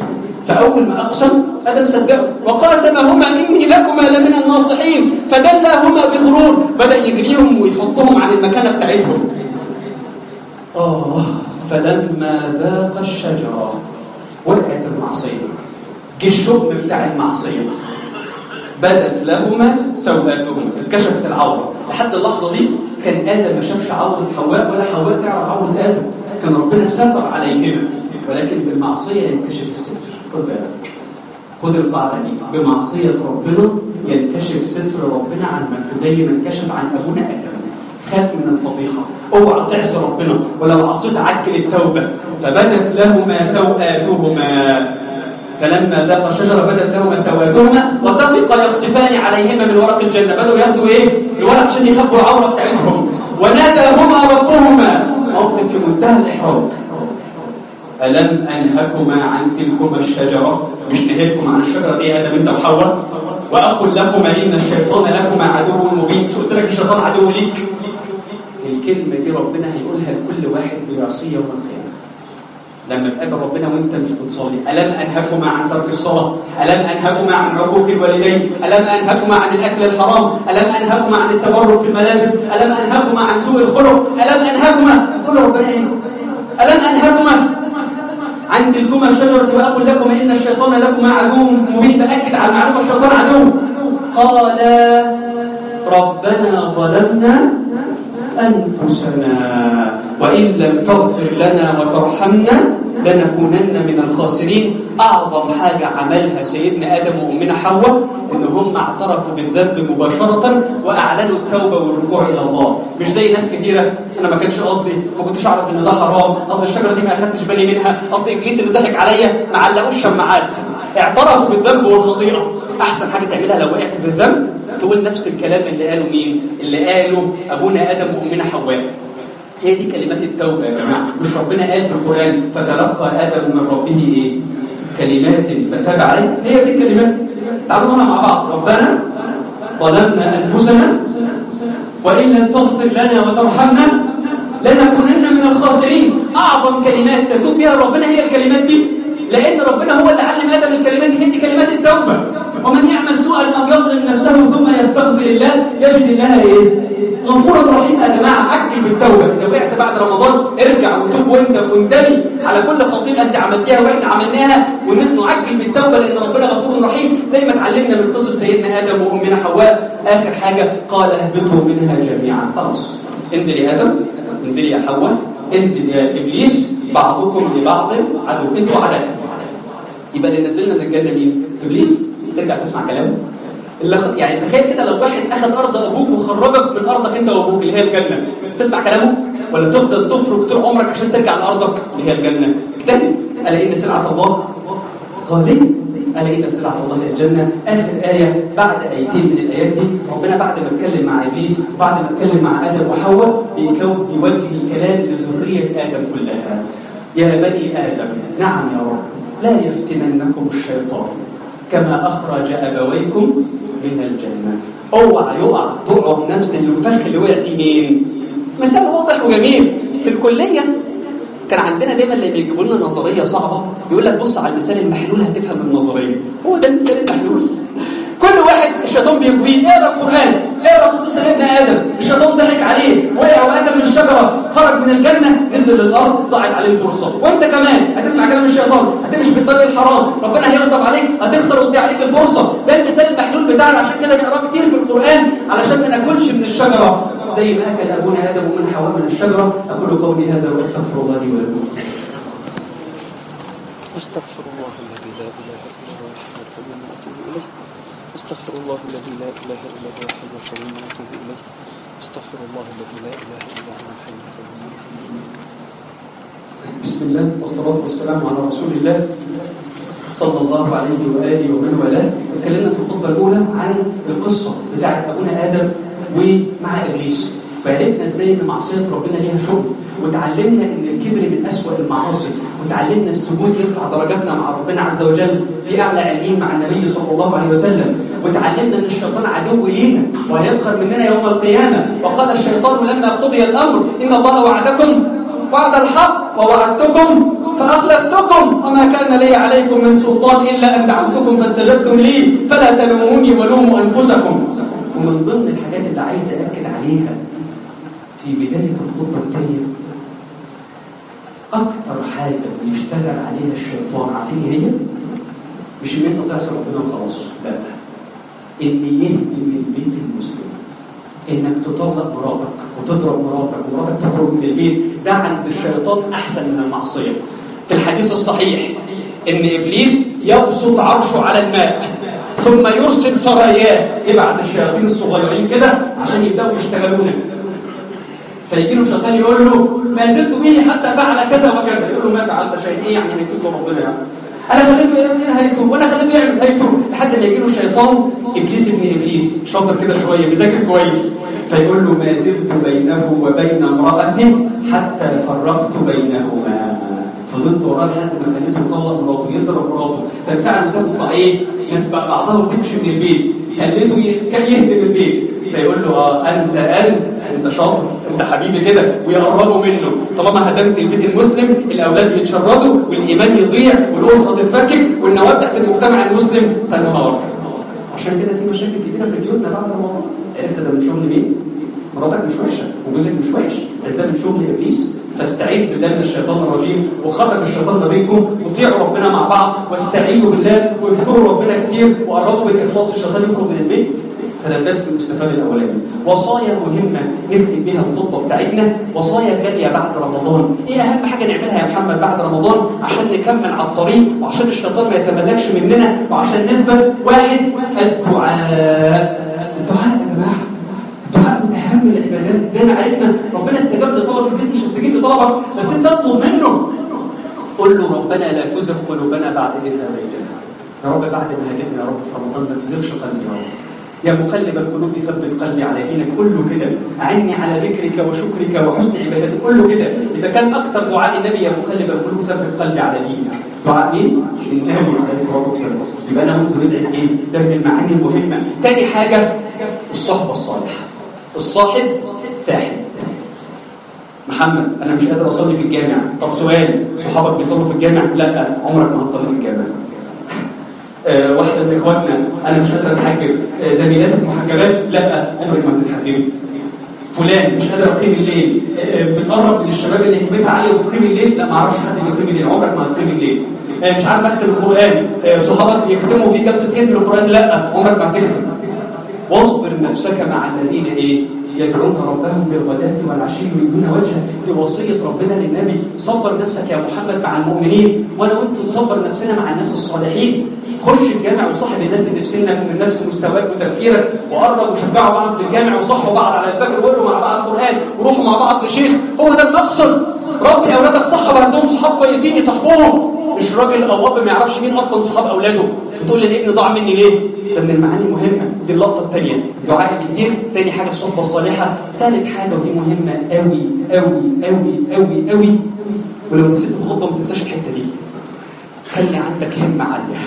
فأول ما أقسم آدم صدقه وقاسمهما إني لكما لمن الناصحين فدلاهما بغرور بدأ يغريهم ويحطهم عن المكانة بتاعتهم آه فلما ذاق الشجرة وقعت المعصية جه الشؤم بتاع المعصية بدت لهما سوءاتهما اتكشفت العورة لحد اللحظة دي كان آدم ما شافش عورة حواء ولا حواء تعرف عورة آدم كان ربنا ستر عليهما ولكن بالمعصية ينكشف الستر خد بالك خد القاعدة دي بمعصية ربنا ينكشف ستر ربنا عنك زي ما انكشف عن أبونا آدم خاف من الفضيحة اوعى تعصي ربنا ولو عصيت عجل التوبة فبدت لهما سوآتهما فلما ذاق الشجرة بدت لهما سواتهما وطفقا يقصفان عليهما من ورق الجنة بدأوا ياخدوا ايه؟ الورق عشان يخبوا العورة بتاعتهم وناداهما ربهما موقف في منتهى الإحراج ألم أنهكما عن تلكما الشجرة مش نهيتكم عن الشجرة دي آدم أنت وحواء وأقول لكما إن الشيطان لكما عدو مبين شو قلت لك الشيطان عدو ليك الكلمة دي ربنا هيقولها لكل واحد بيعصيه يوم القيامة لما تقابل ربنا وانت مش بتصلي ألم أنهكما عن ترك الصلاة ألم أنهكما عن عقوق الوالدين ألم أنهكما عن الأكل الحرام ألم أنهكما عن التبرك في الملابس ألم أنهكما عن سوء الخلق ألم أنهكما تقول ربنا إيه ألم أنهكما عن تلكما الشجرة وأقول لكم إن الشيطان لكما عدو مبين تأكد على المعلومة الشيطان عدو قال ربنا ظلمنا أنفسنا وإن لم تغفر لنا وترحمنا لنكونن من الخاسرين أعظم حاجة عملها سيدنا آدم وأمنا حواء إن هم اعترفوا بالذنب مباشرة وأعلنوا التوبة والرجوع إلى الله مش زي ناس كتيرة أنا ما كانش قصدي ما كنتش أعرف إن ده حرام قصدي الشجرة دي ما أخدتش بالي منها قصدي إبليس اللي ضحك عليا ما علقوش شماعات اعترفوا بالذنب والخطيئة أحسن حاجة تعملها لو وقعت في الذنب تقول نفس الكلام اللي قاله مين اللي قاله أبونا آدم وأمنا حواء هي دي كلمات التوبة يا جماعة مش ربنا قال في القرآن فتلقى آدم من ربه إيه كلمات فتاب عليه هي دي الكلمات تعالوا نقولها مع بعض ربنا ظلمنا أنفسنا وإن لم تغفر لنا وترحمنا لنكونن من الخاسرين أعظم كلمات تتوب بها ربنا هي الكلمات دي لأن ربنا هو اللي علم آدم الكلمات دي هي كلمات التوبة ومن يعمل سوءا أو يظلم نفسه ثم يستغفر الله يجد الله إيه؟ غفورا رحيما يا جماعة عجل بالتوبة إذا وقعت بعد رمضان ارجع وتوب وانت وانتبه على كل خطيئة أنت عملتها وإحنا عملناها ونعجل بالتوبة لأن ربنا غفور رحيم زي ما اتعلمنا من قصص سيدنا آدم وأمنا حواء آخر حاجة قال اهبطوا منها جميعا خلاص انزل يا آدم انزل يا حواء انزل يا إبليس بعضكم لبعض عدو انتوا عدد يبقى اللي نزلنا من الجنة مين؟ إبليس ترجع تسمع كلامه اللي خ... يعني تخيل كده لو واحد اخذ ارض ابوك وخرجك من ارضك انت وابوك اللي هي الجنه تسمع كلامه ولا تفضل تفرك طول عمرك عشان ترجع لارضك اللي هي الجنه اجتهد الا ان سلعه الله غاليه الا ان سلعه الله هي الجنه اخر ايه بعد ايتين من الايات دي ربنا بعد ما اتكلم مع ابليس بعد ما اتكلم مع ادم وحواء بيكون بيوجه الكلام لذريه ادم كلها يا بني ادم نعم يا رب لا يفتننكم الشيطان كما أخرج أبويكم من الجنة اوعى يقع تقعد نفس الفخ اللي وقع فيه مين مثال واضح وجميل في الكلية كان عندنا دايما اللي بيجيبوا لنا نظريه صعبه يقول لك بص على المثال المحلول هتفهم النظريه هو ده المثال المحلول كل واحد الشيطان بيقويه اقرا القران اقرا قصه سيدنا ادم الشيطان ضحك عليه وقع واكل من الشجره خرج من الجنه نزل للارض ضاعت عليه الفرصه وانت كمان هتسمع كلام الشيطان هتمشي بالطريق الحرام ربنا هيغضب عليك هتخسر وتضيع عليك الفرصه ده المثال المحلول بتاعنا عشان كده نقراه كتير في القران علشان ما ناكلش من الشجره زي ما اكل ابونا ادم ومن حواء من الشجره اقول قولي هذا واستغفر الله لي ولكم أستغفر الله الذي لا إله إلا هو الحي القيوم وأتوب إليه أستغفر الله الذي لا إله إلا هو الحي القيوم وأتوب إليه أستغفر الله الذي لا إله إلا هو الحي القيوم بسم الله والصلاة والسلام على رسول الله صلى الله عليه وآله ومن والاه اتكلمنا في الخطبة الأولى عن القصة بتاعت أبونا آدم ومع إبليس وعرفنا ازاي ان معصية ربنا ليها شغل وتعلمنا ان الكبر من أسوأ المعاصي وتعلمنا السجود يرفع درجاتنا مع ربنا عز وجل في أعلى عليين مع النبي صلى الله عليه وسلم وتعلمنا ان الشيطان عدو لينا وهيسخر مننا يوم القيامة وقال الشيطان لما قضي الأمر إن الله وعدكم وعد الحق ووعدتكم فأخلفتكم وما كان لي عليكم من سلطان إلا أن دعوتكم فاستجبتم لي فلا تلوموني ولوموا أنفسكم ومن ضمن الحاجات اللي عايز أأكد عليها في بداية الخطبة الثانية أكثر حاجة بيشتغل عليها الشيطان عارفين إيه هي؟ مش إن أنت تعصي ربنا وخلاص لا إن يهدم البيت المسلم إنك تطلق مراتك وتضرب مراتك ومراتك تخرج من البيت ده عند الشيطان أحسن من المعصية في الحديث الصحيح إن إبليس يبسط عرشه على الماء ثم يرسل سراياه يبعت الشياطين الصغيرين كده عشان يبدأوا يشتغلون فيجي له شيطان يقول له ما زلت به حتى فعل كذا وكذا يقول له ما فعلت شيء ايه يعني هيتوب له ربنا يعني انا خليته يعمل هيتوب وانا خليته يعمل هيتوب لحد ما يجي له شيطان ابليس ابن ابليس شاطر كده شويه بيذاكر كويس فيقول له ما زلت بينه وبين امراته حتى فرقت بينهما فضلت وراه لحد ما خليته يطلق مراته يضرب مراته ففعلا تطلع ايه يبقى بعضها وتمشي من البيت خليته كان يهدم البيت فيقول له اه انت انت انت شاطر انت حبيبي كده ويقربوا منه طالما هدمت البيت المسلم الاولاد يتشردوا والايمان يضيع والاسره تتفكك والنواه تحت المجتمع المسلم تنهار عشان كده في مشاكل كتيرة في بيوتنا بعد رمضان عرفت ده من شغل مين؟ مراتك مش وحشة وجوزك مش وحش ده من شغل إبليس فاستعيذ بالله من الشيطان الرجيم وخرج الشيطان ما بينكم وطيعوا ربنا مع بعض واستعينوا بالله واذكروا ربنا كتير وقربوا بالإخلاص الشيطان يخرج من البيت فده الدرس المستفاد الاولاني وصايا مهمه نختم بها الخطبه بتاعتنا وصايا جاريه بعد رمضان ايه اهم حاجه نعملها يا محمد بعد رمضان عشان نكمل على الطريق وعشان الشيطان ما يتملكش مننا وعشان نثبت واحد الدعاء الدعاء يا جماعه الدعاء من اهم العبادات زي ما عرفنا ربنا استجاب لطلب البيت مش استجيب لطلبك بس انت اطلب منه قل له ربنا لا تزغ قلوبنا بعد اذ هديتنا يا رب بعد ما هديتنا يا رب في رمضان ما تزغش قلبي يا رب يا مقلب القلوب ثبت قلبي على دينك قل له كده أعني على ذكرك وشكرك وحسن عبادتك قل له كده إذا كان أكثر دعاء النبي يا مقلب القلوب ثبت قلبي على دينك دعاء مين؟ النبي عليه الصلاة والسلام يبقى أنا ممكن ندعي إيه؟ ده من المعاني المهمة تاني حاجة الصحبة الصالحة الصاحب ساحب محمد أنا مش قادر أصلي في الجامع طب سؤال صحابك بيصلوا في الجامع؟ لا عمرك ما هتصلي في الجامع آه، واحدة من إخواتنا أنا مش قادر أتحجب آه، زميلاتك محجبات لا عمرك ما بتتحجبي فلان مش قادر أقيم الليل آه، بتقرب من الشباب اللي همتها عالية وتقيم الليل لا ما أعرفش حد يقيم الليل عمرك ما هتقيم الليل مش عارف أختم القرآن صحابك بيختموا في جلسة ختم القرآن لا عمرك ما هتختم واصبر نفسك مع الذين إيه يدعون ربهم بالغداة والعشي يريدون وجهه دي وصية ربنا للنبي صبر نفسك يا محمد مع المؤمنين وانا وانت نصبر نفسنا مع الناس الصالحين خش الجامع وصاحب الناس اللي في سنك ومن نفس مستواك وتفكيرك وقرب وشجعوا بعض للجامع وصحوا بعض على الفجر وقولوا مع بعض قرآن وروحوا مع بعض لشيخ هو ده المقصد ربي اولادك صح وعندهم صحاب كويسين يصاحبوهم مش راجل او اب ما يعرفش مين اصلا صحاب اولاده بتقول لي الابن ضاع مني ليه ده من المعاني المهمه دي اللقطه الثانيه دعاء كتير ثاني حاجه الصحبه الصالحه ثالث حاجه ودي مهمه قوي قوي قوي قوي قوي ولو نسيت الخطبه ما تنساش الحته دي خلي عندك همه عاليه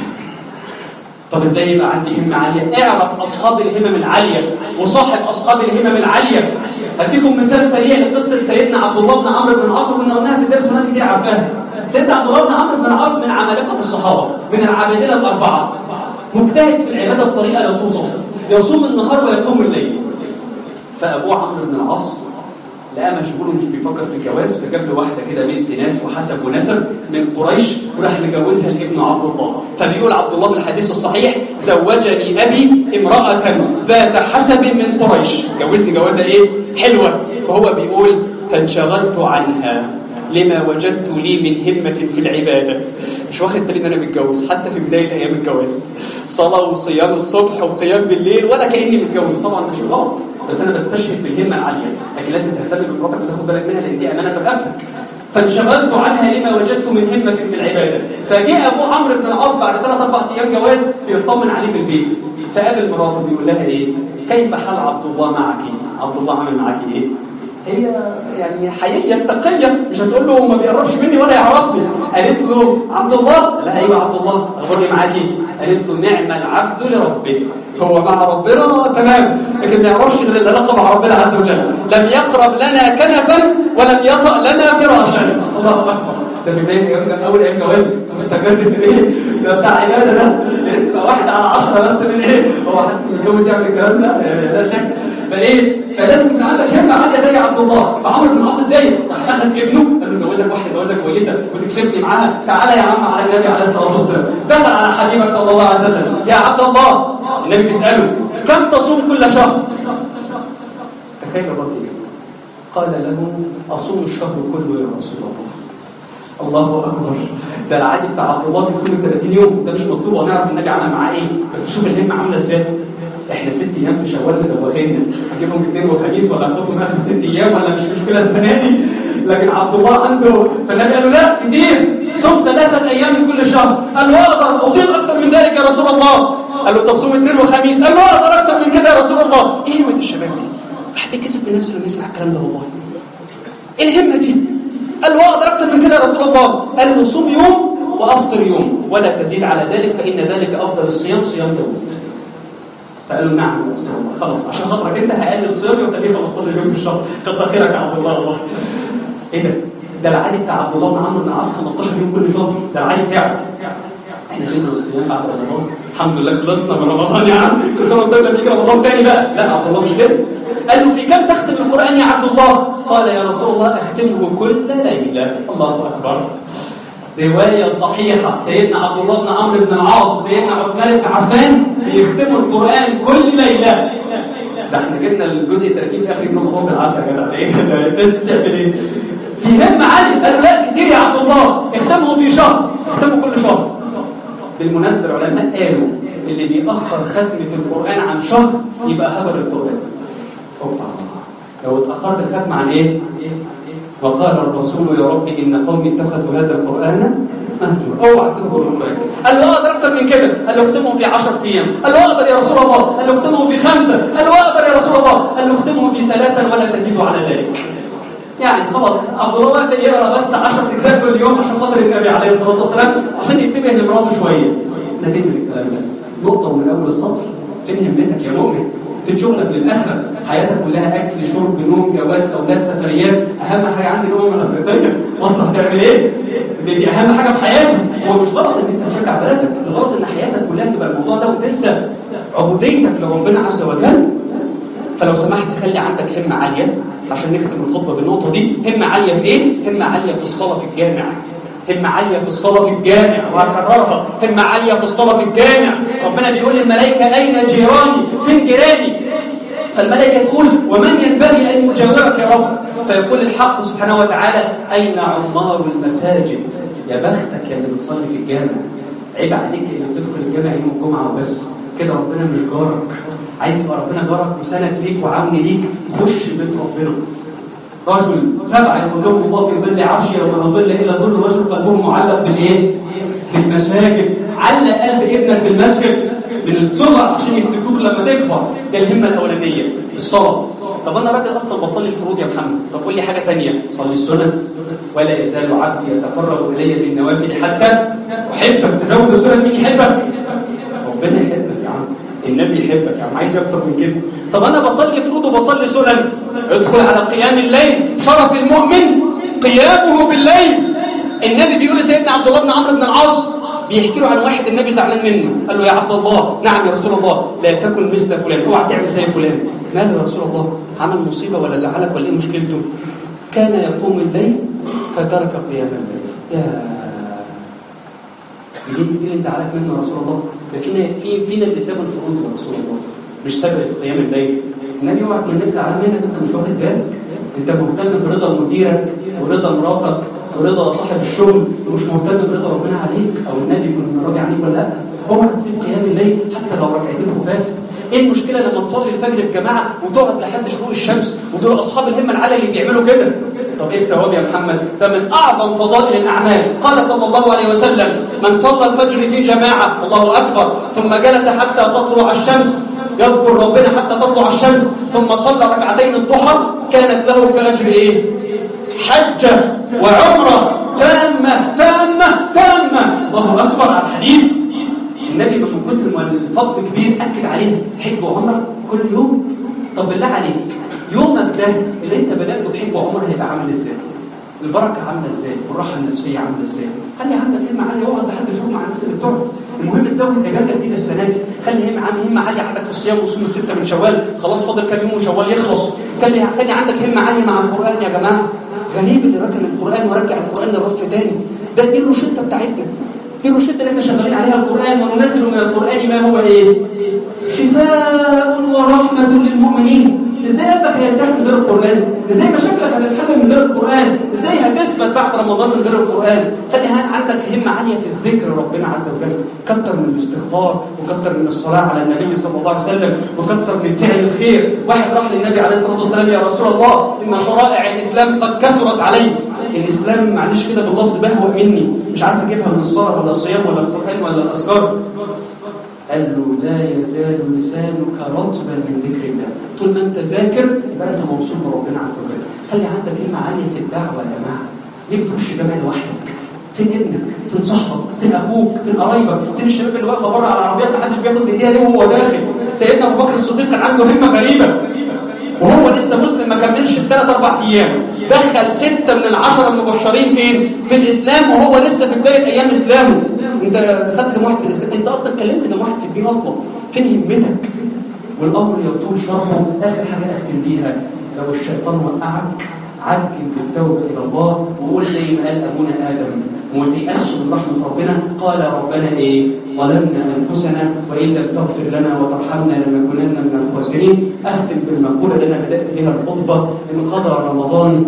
طب ازاي يبقى عندي همه عاليه اعرف اصحاب الهمم العاليه وصاحب اصحاب الهمم العاليه هديكم مثال سريع لقصه سيدنا عبد الله بن عمرو بن العاص كنا قلناها في الدرس وناس كتير عارفاها سيدنا عبد الله بن عمرو بن العاص من عمالقه الصحابه من العابدين الاربعه مجتهد في العباده بطريقه لا توصف يصوم النهار ويقوم الليل فابوه عمرو بن العاص لقى مشغول مش بيفكر في الجواز فجاب له واحده كده بنت ناس وحسب ونسب من قريش وراح مجوزها لابن عبد الله فبيقول عبد الله في الحديث الصحيح زوجني ابي امراه ذات حسب من قريش جوزني جوازه ايه حلوه فهو بيقول فانشغلت عنها لما وجدت لي من همة في العبادة مش واخد بالي ان انا متجوز حتى في بداية ايام الجواز صلاة وصيام الصبح وقيام بالليل ولا كأني متجوز طبعا مش غلط بس انا بستشهد بالهمة العالية لكن لازم تهتم بمراتك وتاخد بالك منها لان دي امانة في رقبتك فانشغلت عنها لما وجدت من همة في العبادة فجاء ابو عمرو بن العاص بعد ثلاث اربع ايام جواز بيطمن عليه في البيت فقابل مراته بيقول لها ايه كيف حال عبد الله معك عبد الله عمل معك ايه هي يعني حقيقية تقية مش هتقول له ما بيقربش مني ولا يعرفني قالت له عبد الله لا ايوه عبد الله اخبرني معاكي قالت له نعم العبد لربه هو مع ربنا تمام لكن ما يعرفش غير العلاقه مع ربنا عز وجل لم يقرب لنا كنفا ولم يطأ لنا فراشا الله اكبر ده في بدايه ايام اول ايام جواز مستمر في ايه ده بتاع عباده ده تبقى واحد على 10 بس من ايه هو حد متجوز يعمل الكلام ده لا شك فايه فلازم يكون عندك همه عاليه زي عبد الله فعمرو بن العاص اتضايق راح اخذ ابنه قال له جوزك واحده جوازه كويسه وتكسبني معاها تعالى يا عم على النبي عليه الصلاه والسلام دخل على حبيبك صلى الله عليه وسلم يا عبد الله النبي بيساله كم تصوم كل شهر تخيل الرجل قال له اصوم الشهر كله يا رسول الله الله اكبر ده العادي بتاع عبد الله بيصوم 30 يوم ده مش مطلوب ونعرف النبي عمل معاه ايه بس شوف الهمه عامله ازاي احنا ست ايام في شوال مدوخينا هجيبهم اثنين وخميس ولا اخدهم اخر ست ايام ولا مش مشكله السنه دي لكن عبد الله عنده فالنبي قال له لا كتير صوم ثلاثه ايام من كل شهر قال له اقدر اطيق اكثر من ذلك يا رسول الله قال له طب صوم اثنين وخميس قال له اقدر اكثر من كده يا رسول الله ايه همه الشباب دي واحد بيكسب بنفسه لما يسمع الكلام ده والله ايه الهمه دي قال له اقدر اكثر من كده يا رسول الله قال له صوم يوم وافطر يوم ولا تزيد على ذلك فان ذلك افضل الصيام صيام داوود فقال له نعم يا رسول الله خلاص عشان خاطرك انت هقلل صيامي وخليه 15 يوم في الشهر كتر خيرك يا عبد الله والله ايه ده ده العادي بتاع عبد الله بن عمرو بن العاص 15 يوم كل شهر ده العادي بتاعه احنا جينا الصيام بعد رمضان الحمد لله خلصنا من رمضان يا عم كل سنه وانت طيب بيجي رمضان تاني بقى لا عبد الله مش كده قال له في كم تختم القران يا عبد الله قال يا رسول الله اختمه كل ليله الله اكبر رواية صحيحة سيدنا عبد الله بن عمرو بن العاص وسيدنا عثمان بن عفان بيختموا القرآن كل ليلة ده احنا جبنا الجزء التركيب في اخر يوم رمضان بالعافية يا جدع ايه ده تعمل ايه؟ في هم عالي قالوا لا كتير يا عبد الله اختمه في شهر اختمه كل شهر بالمناسبة العلماء قالوا اللي بيأخر ختمة القرآن عن شهر يبقى هدر القرآن اوبا لو اتأخرت الختمة عن ايه؟ وقال الرسول يا رب إن قومي اتخذوا هذا القرآن مهجورا اوعى تنظر القرآن قال له اقدر اكتر من كده قال له اختمهم في 10 ايام قال له اقدر يا رسول الله قال له اختمهم في خمسة قال له اقدر يا رسول الله قال له اختمهم في ثلاثة ولا تزيدوا على ذلك يعني خلاص عبد الله وافق يقرا بس 10 اجزاء كل يوم عشان خاطر النبي عليه الصلاه والسلام عشان ينتبه لمراته شويه نتيجه الكلام ده نقطه من اول السطر فين همتك يا مؤمن في شغلك للاخره حياتك كلها اكل شرب نوم جواز اولاد سفريات اهم حاجه عندي الامم الافريقيه مصر هتعمل ايه دي اهم حاجه في حياتي هو مش غلط ان انت تشجع بلدك الغلط ان حياتك كلها تبقى الموضوع ده وتنسى عبوديتك لربنا عز وجل فلو سمحت خلي عندك همه عاليه عشان نختم الخطبه بالنقطه دي همه عاليه في ايه همه عاليه في الصلاه في الجامع همة عالية في الصلاة في الجامع وهكررها همة عالية في الصلاة في الجامع ربنا بيقول للملائكة أين جيراني فين جيراني فالملائكة تقول ومن ينبغي أن يجاورك يا رب فيقول الحق سبحانه وتعالى أين عمار المساجد يا بختك يا اللي بتصلي في الجامع عيب عليك اللي بتدخل الجامع يوم الجمعة وبس كده ربنا مش جارك عايز يبقى ربنا جارك وسند ليك وعون ليك خش بيت ربنا رجل سبع يقول الله في ظل عرشه وما ظل الا ظل رجل قلبه معلق بالايه؟ بالمساجد علق قلب ابنك بالمسجد من الصغر عشان يفتكروك لما تكبر ده الهمه الاولانيه الصلاه طب انا راجل اصلا بصلي الفروض يا محمد طب قول لي حاجه ثانيه صلي السنن ولا يزال عبدي يتقرب الي بالنوافل حتى احبك تزود السنن مين يحبك؟ ربنا يحبك يا عم النبي يحبك يا عم عايز اكتر من كده طب انا بصلي فروض وبصلي سنن ادخل على قيام الليل شرف المؤمن قيامه بالليل النبي بيقول لسيدنا عبد الله بن عمرو بن العاص بيحكي له عن واحد النبي زعلان منه قال له يا عبد الله نعم يا رسول الله لا تكن مثل فلان اوعى تعمل زي فلان ماله يا رسول الله عمل مصيبه ولا زعلك ولا ايه مشكلته كان يقوم الليل فترك قيام الليل يا دي دي اللي زعلك منه يا رسول الله ده فينا في فينا اللي ساب الفروض يا رسول الله مش سابق قيام الليل النبي اوعى تكون النبي زعلان منك انت مش واخد بالك انت مهتم برضا مديرك ورضا مراتك ورضا صاحب الشغل ومش مهتم برضا ربنا عليك او النبي يكون راضي عليك ولا لا هو تسيب قيام الليل حتى لو ركعتين خفاف ايه المشكله لما تصلي الفجر بجماعه وتقعد لحد شروق الشمس ودول اصحاب الهمه العاليه اللي بيعملوا كده طب ايه الثواب يا محمد ده من اعظم فضائل الاعمال قال صلى الله عليه وسلم من صلى الفجر في جماعه الله اكبر ثم جلس حتى تطلع الشمس يذكر ربنا حتى تطلع الشمس ثم صلى ركعتين الضحى كانت له كأجر إيه؟ حجة وعمرة تامة تامة تامة الله أكبر على الحديث النبي من كتر ما الفضل كبير أكد عليه حج وعمرة كل يوم طب بالله عليك يومك ده اللي انت بدأته بحج وعمرة هيبقى عامل ازاي البركة عاملة ازاي والراحة النفسية عاملة ازاي خلي عندك همة عالية اقعد لحد شهور مع الناس اللي بتقعد المهم تزود اجازة جديدة السنة دي خلي همة عندك همة عالية عندك في الصيام وصوم الستة من شوال خلاص فاضل كام يوم وشوال يخلص خلي خلي عندك همة عالية مع القرآن يا جماعة غريب اللي ركن القرآن ورجع القرآن للرف تاني ده دي الروشتة بتاعتنا دي الروشتة اللي احنا شغالين عليها القرآن وننزل من القرآن ما هو ايه شفاء ورحمة للمؤمنين ازاي قلبك هيرتاح من غير القرآن ازاي مشاكلك هتتحل من غير القرآن ازاي هتثبت بعد رمضان من غير القرآن خلي عندك همة عالية في الذكر ربنا عز وجل كتر من الاستغفار وكتر من الصلاة على النبي صلى الله عليه وسلم وكتر من فعل الخير واحد راح للنبي عليه الصلاة والسلام يا رسول الله إن شرائع الإسلام قد كثرت علي الإسلام معلش كده باللفظ بهوى مني مش عارف أجيبها من الصلاة ولا الصيام ولا القرآن ولا الأذكار قال له لا يزال لسانك رطبا من ذكر الله طول ما انت ذاكر يبقى انت موصول بربنا عز وجل خلي عندك كلمه عاليه في الدعوه يا جماعه ليه بتخش جامع لوحدك فين ابنك فين صاحبك فين ابوك فين قرايبك فين الشباب اللي واقفه بره على العربيات ما حدش بياخد بايديها ليه وهو داخل سيدنا ابو بكر الصديق كان عنده همه غريبه وهو لسه مسلم ما كملش الثلاث اربع ايام دخل سته من العشره المبشرين فين في الاسلام وهو لسه في بدايه ايام اسلامه انت دخلت لواحد في الاسلام انت اصلا اتكلمت لواحد في الدين اصلا فين همتك والامر يطول شرحه اخر حاجه اختم بيها لو الشيطان وقعك عجل بالتوبه الى الله وقول زي ما قال ابونا ادم وما تيأسش من رحمه ربنا قال ربنا ايه ظلمنا انفسنا وان لم تغفر لنا وترحمنا لنكونن من الخاسرين اختم بالمقوله اللي انا بدات بها الخطبه انقضى رمضان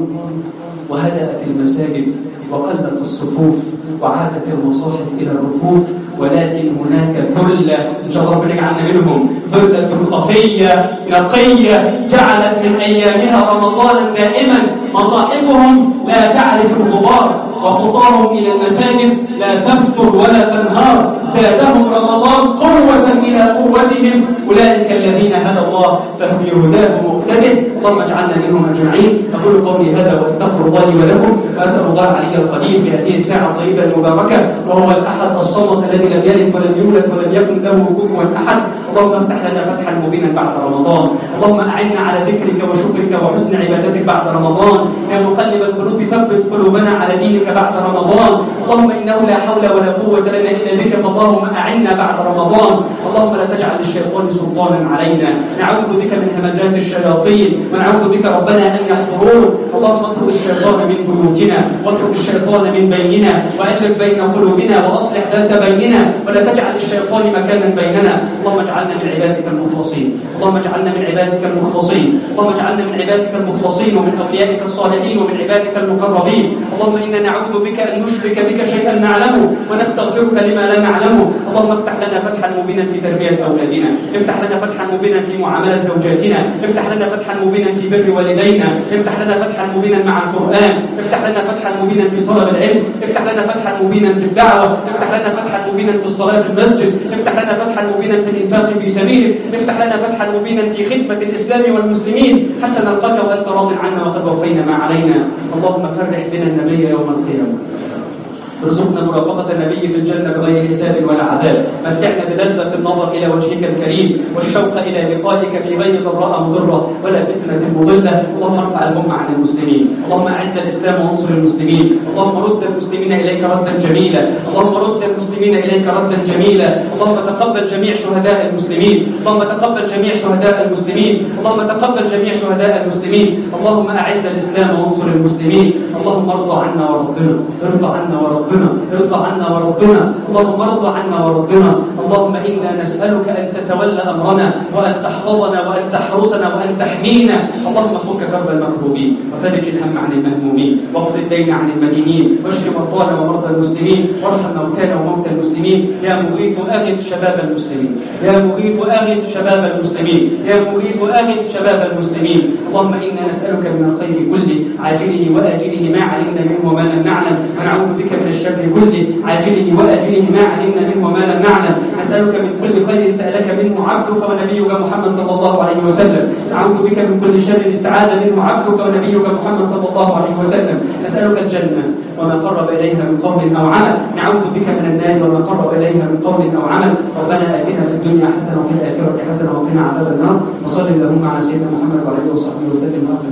وهدأت المساجد وقلت الصفوف وعادت المصاحف إلى الرفوف ولكن هناك ثلة إن شاء الله ربنا يجعلنا منهم ثلة خفية نقية جعلت من أيامها رمضانا دائما مصاحفهم لا تعرف الغبار وخطاهم إلى المساجد لا تفتر ولا تنهار زادهم رمضان قوة إلى قوتهم أولئك الذين هدى الله فهم بهداه مقتدر اللهم اجعلنا منهم أجمعين أقول قولي هذا وأستغفر الله لي ولكم وأسأل الله العلي القدير في هذه الساعة الطيبة المباركة وهو الأحد الصمد الذي لم يلد ولم يولد ولم يكن له كفوا أحد اللهم افتح لنا فتحا مبينا بعد رمضان اللهم أعنا على ذكرك وشكرك وحسن عبادتك بعد رمضان يا مقلب القلوب ثبت قلوبنا على دينك بعد رمضان اللهم إنه لا حول ولا قوة لنا إلا بك فاللهم أعنا بعد رمضان اللهم لا تجعل الشيطان سلطانا علينا نعوذ بك من همزات الشياطين ونعوذ بك ربنا أن يحضرون اللهم اطرد الشيطان من بيوتنا واطرد الشيطان من بيننا وألف بين قلوبنا وأصلح ذات بيننا ولا تجعل الشيطان مكانا بيننا اللهم اجعلنا من عبادك المخلصين اللهم اجعلنا من عبادك المخلصين اللهم اجعلنا من عبادك المخلصين ومن أوليائك الصالحين ومن عبادك المقربين اللهم إنا نعوذ بك أن نشرك بك شيئا نعلمه ونستغفرك لما لا نعلمه اللهم افتح لنا فتحا مبينا في تربية أولادنا افتح لنا فتحا مبينا في معاملة زوجاتنا افتح لنا فتحا مبينا في بر والدينا افتح لنا فتحا مبينا مع القرآن افتح لنا فتحا مبينا في طلب العلم افتح لنا فتحا مبينا في الدعوة افتح لنا فتحا مبينا في الصلاة في المسجد افتح لنا فتحا مبينا في الإنفاق في سبيلك افتح لنا فتحا مبينا في خدمة الإسلام والمسلمين حتى نلقاك وأنت راض عنا وقد وفينا ما علينا اللهم فرح بنا النبي يوم القيامة ارزقنا مرافقة النبي في الجنة بغير حساب ولا عذاب متعنا بلذة النظر إلى وجهك الكريم والشوق إلى لقائك في غير ضراء مضرة ولا فتنة مضلة اللهم ارفع الأمة عن المسلمين اللهم أعز الإسلام وانصر المسلمين اللهم رد المسلمين إليك ردا جميلا اللهم رد المسلمين إليك ردا جميلا اللهم تقبل جميع شهداء المسلمين اللهم تقبل جميع شهداء المسلمين اللهم تقبل جميع شهداء المسلمين اللهم أعز الإسلام وانصر المسلمين اللهم ارضى عنا وربنا ارضى عنا وربنا ربنا ارضى عنا وربنا اللهم ارضى عنا وربنا اللهم إنا نسألك أن تتولى أمرنا وأن تحفظنا وأن تحرسنا وأن تحمينا اللهم فك كرب المكروبين وفرج الهم عن المهمومين واقض الدين عن المدينين واشف مرضانا ومرضى المسلمين وارحم موتانا وموتى المسلمين يا مغيث أغث شباب المسلمين يا مغيث أغث شباب المسلمين يا مغيث أغث شباب المسلمين اللهم إنا نسألك من الخير كله عاجله وآجله ما علمنا منه وما لم نعلم ونعوذ بك من الشر كله عاجله وآجله ما علمنا منه وما لم نعلم نسألك من كل خير سألك منه عبدك ونبيك محمد صلى الله عليه وسلم نعوذ بك من كل شر استعاذ منه عبدك ونبيك محمد صلى الله عليه وسلم نسألك الجنة وما قرب إليها من قول أو عمل نعوذ بك من النار وما قرب إليها من قول أو عمل ربنا آتنا في الدنيا حسنة وفي الآخرة حسنة وقنا عذاب النار وصل اللهم على سيدنا محمد وعلى آله وصحبه وسلم